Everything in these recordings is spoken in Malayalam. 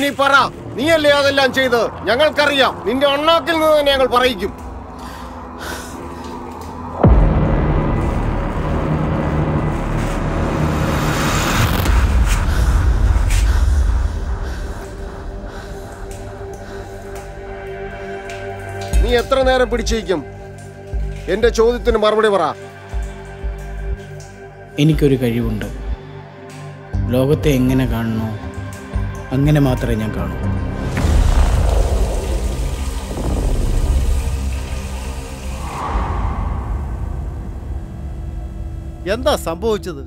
ഇനി പറ നീയല്ലേ അതെല്ലാം ചെയ്ത് ഞങ്ങൾക്കറിയാം നിന്റെ അണ്ണാക്കിൽ നിന്ന് തന്നെ ഞങ്ങൾ പറയിക്കും നീ എത്ര നേരം പിടിച്ചിരിക്കും എന്റെ ചോദ്യത്തിന് മറുപടി പറ എനിക്കൊരു കഴിവുണ്ട് ലോകത്തെ എങ്ങനെ കാണണോ അങ്ങനെ മാത്രമേ ഞാൻ കാണൂ എന്താ സംഭവിച്ചത്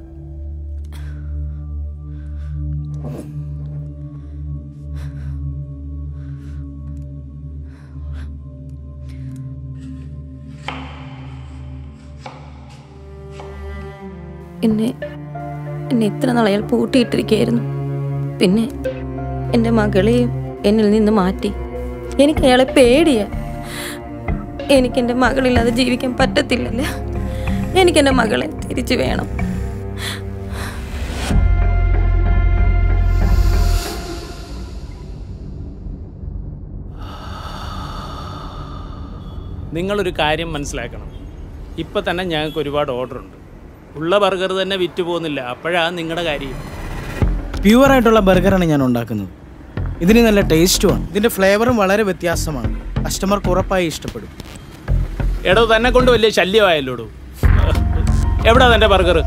എന്നെ എന്നെ ഇത്ര നാൾ അയാൾ പൂട്ടിയിട്ടിരിക്കുകയായിരുന്നു പിന്നെ എൻ്റെ മകളെയും എന്നിൽ നിന്ന് മാറ്റി എനിക്ക് അയാളെ പേടിയാ എനിക്ക് എൻ്റെ മകളില്ലാതെ ജീവിക്കാൻ പറ്റത്തില്ലല്ലോ എനിക്ക് എൻ്റെ മകളെ തിരിച്ചു വേണം നിങ്ങളൊരു കാര്യം മനസ്സിലാക്കണം ഇപ്പം തന്നെ ഞങ്ങൾക്ക് ഒരുപാട് ഓർഡർ ഉണ്ട് ഉള്ള ബർഗർ തന്നെ വിറ്റ് പോകുന്നില്ല അപ്പോഴാണ് നിങ്ങളുടെ കാര്യം പ്യുവറായിട്ടുള്ള ബർഗറാണ് ഞാൻ ഉണ്ടാക്കുന്നത് ഇതിന് നല്ല ടേസ്റ്റുമാണ് ഇതിൻ്റെ ഫ്ലേവറും വളരെ വ്യത്യാസമാണ് കസ്റ്റമർക്ക് ഉറപ്പായി ഇഷ്ടപ്പെടും എടോ തന്നെ കൊണ്ട് വലിയ ശല്യമായല്ലോടോ എവിടാ തൻ്റെ ബർഗർ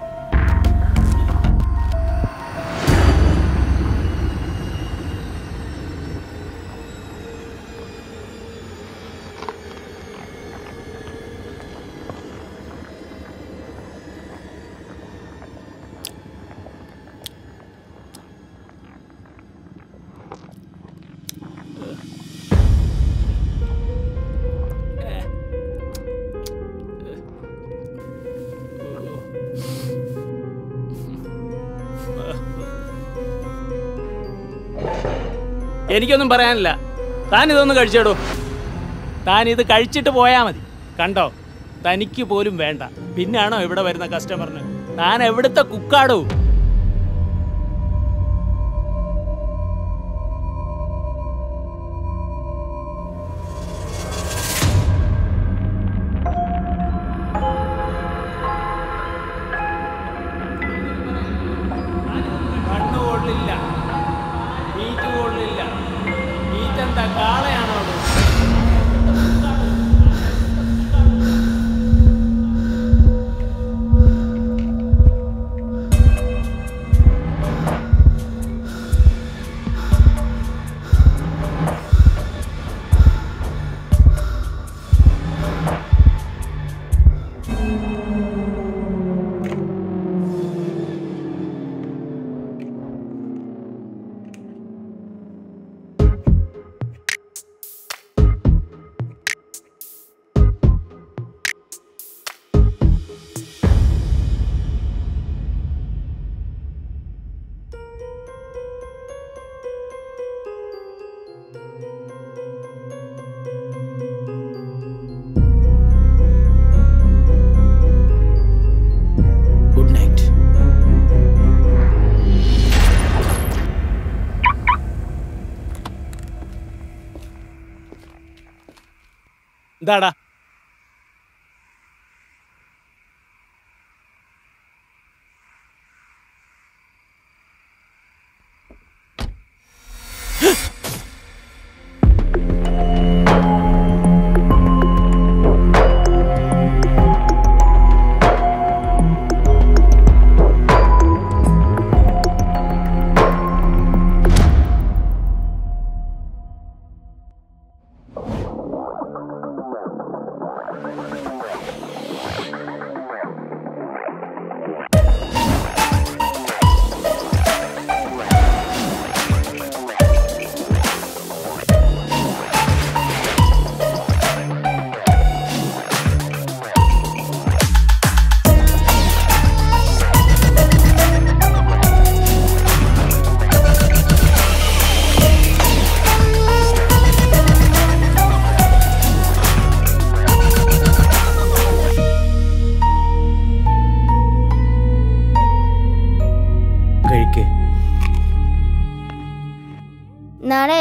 എനിക്കൊന്നും പറയാനില്ല താൻ ഇതൊന്നും കഴിച്ചേടോ താൻ ഇത് കഴിച്ചിട്ട് പോയാൽ മതി കണ്ടോ തനിക്ക് പോലും വേണ്ട പിന്നാണോ ഇവിടെ വരുന്ന കസ്റ്റമറിന് താൻ എവിടുത്തെ കുക്കാടോ കണ്ണു കൊള്ളില്ല മീറ്റ് കൊള്ളില്ല മീറ്റ് എന്താ കാളയാണോ അത്? ഗുഡ് നൈറ്റ് എന്താടാ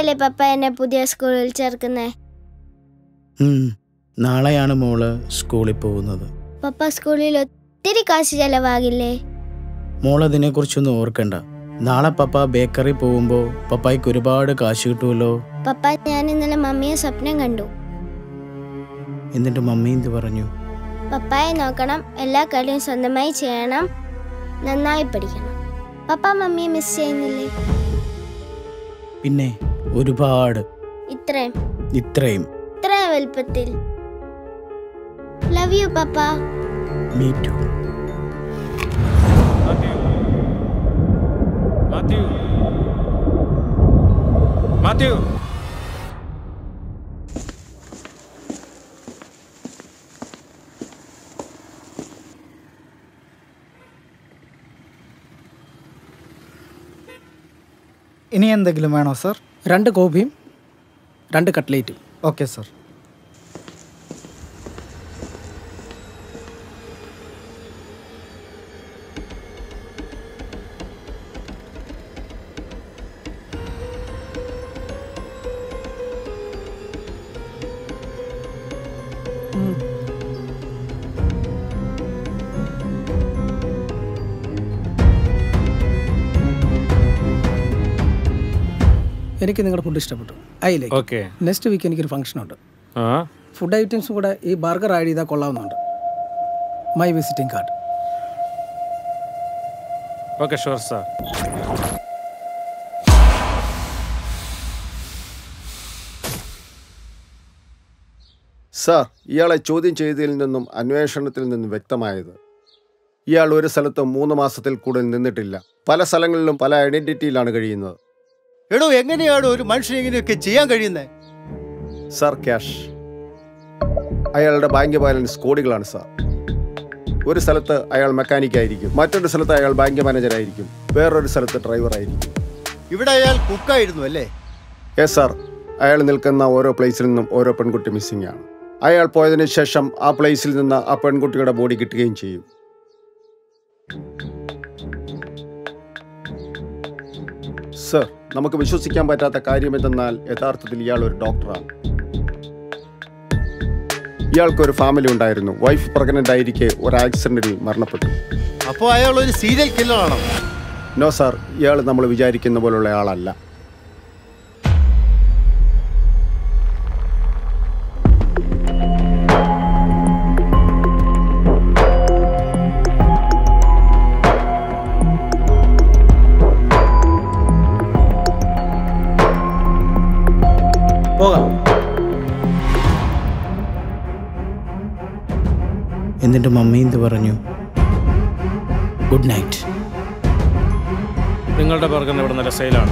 നാളെയല്ലേ പപ്പ എന്നെ പുതിയ സ്കൂളിൽ ചേർക്കുന്നേ ഉം, നാളെയാണ് മോള് സ്കൂളിൽ പോകുന്നത് പപ്പ സ്കൂളിൽ ഒത്തിരി കാശ് ചെലവാകില്ലേ മോൾ അതിനെക്കുറിച്ചൊന്നും ഓർക്കണ്ട നാളെ പപ്പ ബേക്കറി പോകുമ്പോൾ പപ്പായ്ക്ക് ഒരുപാട് കാശ് കിട്ടുമല്ലോ പപ്പ ഞാൻ ഇന്നലെ മമ്മിയെ സ്വപ്നം കണ്ടു എന്നിട്ട് മമ്മി എന്ത് പറഞ്ഞു പപ്പായെ നോക്കണം എല്ലാ കളിയും സ്വന്തമായി ചെയ്യണം നന്നായി പഠിക്കണം പപ്പ മമ്മിയെ മിസ് ചെയ്യുന്നില്ലേ പിന്നെ ഒരുപാട് ഇത്രയും ഇത്രയും ഇത്ര വലുപ്പത്തിൽ love you papa me too Mathew Mathew ഇനി എന്തെങ്കിലും വേണോ സർ രണ്ട് കോഫിയും രണ്ട് കട്ട്ലേറ്റും ഓക്കെ സർ എനിക്ക് നിങ്ങളുടെ ഫുഡ് ഇഷ്ടപ്പെട്ടു I like okay next week എനിക്കൊരു ഫംഗ്ഷൻ ഉണ്ട് ആ ഫുഡ് ഐറ്റംസും കൂടെ ഈ ബർഗർ ആഡ് ചെയ്താൽ കൊള്ളാവുന്നുണ്ട് my visiting card okay sure sir sir ഇയാളെ ചോദ്യം ചെയ്തതിൽ നിന്നും അന്വേഷണത്തിൽ നിന്നും വ്യക്തമായത് ഇയാൾ ഒരു സ്ഥലത്ത് മൂന്ന് മാസത്തിൽ കൂടുതൽ നിന്നിട്ടില്ല പല സ്ഥലങ്ങളിലും പല ഐഡന്റിറ്റിയിലാണ് കഴിയുന്നത് എടോ എങ്ങനെയാണ് ഒരു മനുഷ്യൻ ഇങ്ങനെയൊക്കെ ചെയ്യാൻ കഴിയുന്നത് സാർ ക്യാഷ് അയാളുടെ ബാങ്ക് ബാലൻസ് കോടികളാണ് സാർ ഒരു സ്ഥലത്ത് അയാൾ മെക്കാനിക് ആയിരിക്കും മറ്റൊരു സ്ഥലത്ത് അയാൾ ബാങ്ക് മാനേജർ ആയിരിക്കും വേറൊരു സ്ഥലത്ത് ഡ്രൈവർ ആയിരിക്കും ഇവിടെ അയാൾ കുക്കായിരുന്നു അല്ലേ യെസ് സാർ അയാൾ നിൽക്കുന്ന ഓരോ പ്ലേസിൽ നിന്നും ഓരോ പെൺകുട്ടി മിസ്സിംഗ് ആണ് അയാൾ പോയതിനു ശേഷം ആ പ്ലേസിൽ നിന്ന് ആ പെൺകുട്ടിയുടെ ബോഡി കിട്ടുകയും ചെയ്യും സർ നമുക്ക് വിശ്വസിക്കാൻ പറ്റാത്ത കാര്യം എന്തെന്നാൽ യഥാർത്ഥത്തിൽ ഇയാൾ ഒരു ഡോക്ടറാണ് ഇയാൾക്ക് ഒരു ഫാമിലി ഉണ്ടായിരുന്നു വൈഫ് പ്രഗ്നന്റ് ആയിരിക്കെ ഒരു ആക്സിഡന്റിൽ മരണപ്പെട്ടു അപ്പോൾ അയാൾ ഒരു സീരിയൽ കില്ലറാണോ നോ സാർ ഇയാൾ നമ്മൾ വിചാരിക്കുന്ന പോലുള്ള ആളല്ല പോകാം എന്നിട്ട് മമ്മി എന്ത് പറഞ്ഞു ഗുഡ് നൈറ്റ് നിങ്ങളുടെ ബർഗറിന് ഇവിടെ നല്ല സെയിലാണ്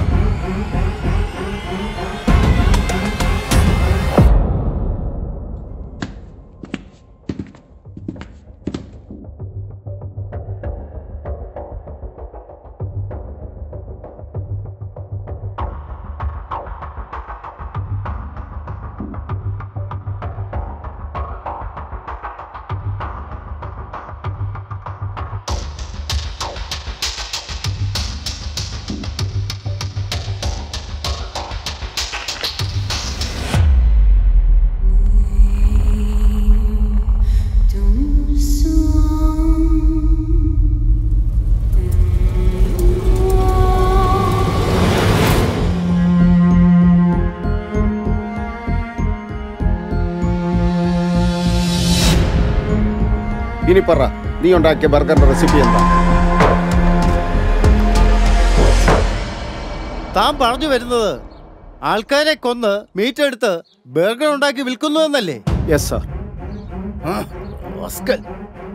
ഇനി പറ നീ ഉണ്ടാക്കിയ ബർഗറിന്റെ റെസിപ്പി എന്താ താൻ പറഞ്ഞു വരുന്നത് ആൾക്കാരെ കൊന്ന് മീറ്റ് എടുത്ത് ബർഗർ ഉണ്ടാക്കി വിൽക്കുന്നു എന്നല്ലേ യെസ് സാർ റസ്കൽ.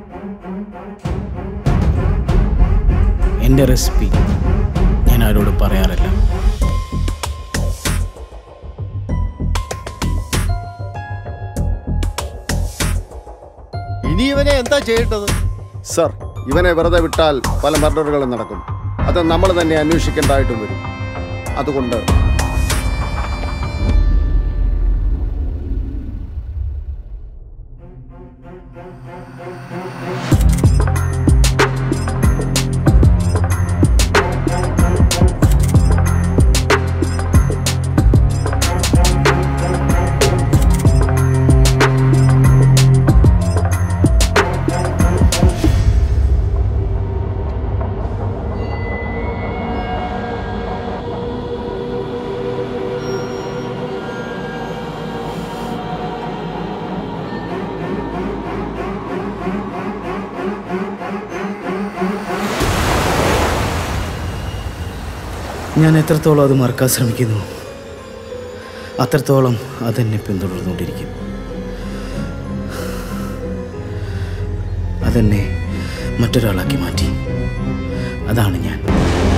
എൻ്റെ റെസിപ്പി ഞാൻ ആരോട് പറയാറില്ല ഇനി ഇവനെ എന്താ ചെയ്യേണ്ടത് സർ ഇവനെ വെറുതെ വിട്ടാൽ പല മർഡറുകളും നടക്കും അത് നമ്മൾ തന്നെ അന്വേഷിക്കേണ്ടതായിട്ടും വരും അതുകൊണ്ട് ഞാൻ എത്രത്തോളം അത് മറക്കാൻ ശ്രമിക്കുന്നു അത്രത്തോളം അതെന്നെ പിന്തുടർന്നുകൊണ്ടിരിക്കും അതെന്നെ മറ്റൊരാളാക്കി മാറ്റി അതാണ് ഞാൻ